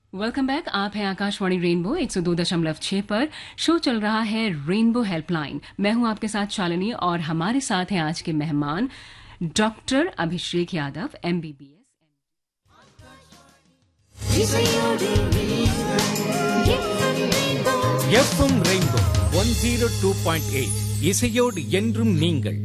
welcome back आप हैं Akashvani rainbow एक सौ दो दशमलव छह पर शो चल रहा है रेनबो हेल्पलाइन मैं हूं आपके साथ शालिनी और हमारे साथ हैं आज के मेहमान doctor Abhishek Yadav MBBS FM rainbow one zero two point eight இசையோடு என்றும் நீங்கள்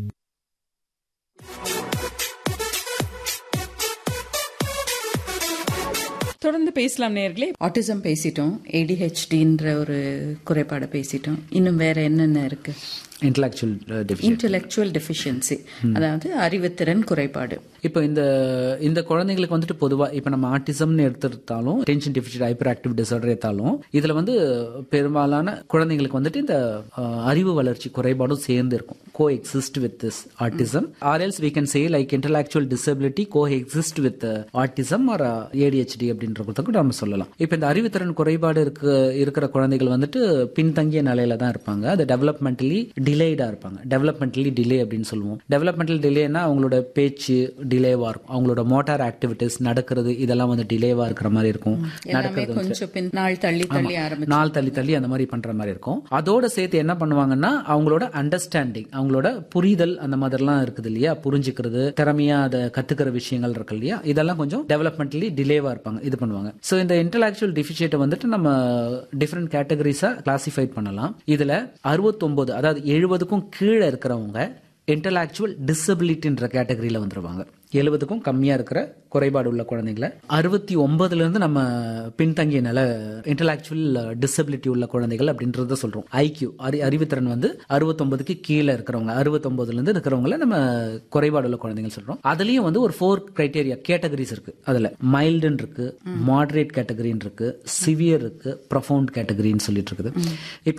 தொடர்ந்து பேசலாம் நேர்களே ஆட்டிசம் பேசிட்டோம் ஏடிஹெச்டின்ற ஒரு குறைபாடை பேசிட்டோம் இன்னும் வேற என்னென்ன இருக்கு இன்டலெக்சுவல் டெஃபிஷியன் இன்டெலெக்சுவல் டெஃபிஷியன்சி அதாவது அறிவுத்திறன் குறைபாடு இப்போ இந்த இந்த குழந்தைங்களுக்கு வந்துட்டு பொதுவா இப்போ நம்ம ஆட்டிசம்னு எடுத்துட்டாலும் attention deficit hyperactive disorder எடுத்தாலும் இதுல வந்து பெரும்பாலான குழந்தைங்களுக்கு வந்துட்டு இந்த அஹ், அறிவு வளர்ச்சி குறைபாடும் சேர்ந்து இருக்கும் coexist with this autism or else we can say like intellectual disability coexist with autism or ADHD அப்படின்றத கூட நம்ம சொல்லலாம் இப்போ இந்த அறிவுத்திறன் குறைபாடு இருக்கு இருக்கிற குழந்தைகள் வந்துட்டு பின்தங்கிய நிலையில தான் இருப்பாங்க அது டெவலப்மெண்டலி டிலேடா இருப்பாங்க டெவலப்மெண்டலி டிலே அப்படின்னு சொல்லுவோம் டெவலப்மெண்டல் டிலேனா அவங்களோட பேச்சு டிலேவா இருக்கும் அவங்களோட மோட்டார் ஆக்டிவிட்டிஸ் நடக்கிறது இதெல்லாம் வந்து டிலேவா இருக்கிற மாதிரி இருக்கும் எல்லாமே கொஞ்சம் பின் நாள் தள்ளி தள்ளி ஆரம்பிச்சு நாள் தள்ளி தள்ளி அந்த மாதிரி பண்ற மாதிரி இருக்கும் அதோட சேர்த்து என்ன பண்ணுவாங்கன்னா அவங்களோட அண்டர்ஸ்டாண்டிங் அவங்களோட புரிதல் அந்த மாதிரிலாம் இருக்குது இல்லையா புரிஞ்சுக்கிறது திறமையா அதை கத்துக்கிற விஷயங்கள் இருக்கு இல்லையா இதெல்லாம் கொஞ்சம் டெவலப்மெண்ட்லி டிலேவா இருப்பாங்க இது பண்ணுவாங்க சோ இந்த இன்டலெக்சுவல் டிஃபிஷியேட்டை வந்துட்டு நம்ம டிஃப்ரெண்ட் கேட்டகரிஸா கிளாசிஃபை பண்ணலாம் இதுல 69 அதாவது எழுபதுக்கும் கீழே இருக்கிறவங்க இன்டலெக்சுவல் டிசபிலிட்டின்ற கேட்டகரியில வந்துருவாங்க எழுபதுக்கும் கம்மியா இருக்கிற குறைபாடு உள்ள குழந்தைங்களை அறுபத்தி ஒன்பதுல இருந்து நம்ம பின்தங்கிய நில இன்டலெக்சுவல் டிசபிலிட்டி உள்ள குழந்தைகள் அப்படின்றத சொல்றோம் ஐக்யூ அறி அறிவுத்திறன் வந்து அறுபத்தொன்பதுக்கு கீழே இருக்கிறவங்க அறுபத்தொன்பதுல இருந்து இருக்கிறவங்கள நம்ம குறைபாடு உள்ள குழந்தைகள் சொல்றோம் அதுலயும் வந்து ஒரு ஃபோர் கிரைட்டேரியா கேட்டகரிஸ் இருக்கு அதுல மைல்டுன்னு இருக்கு மாடரேட் கேட்டகரின்னு இருக்கு சிவியர் இருக்கு ப்ரொஃபவுண்ட் கேட்டகரின்னு சொல்லிட்டு இருக்குது இப்போ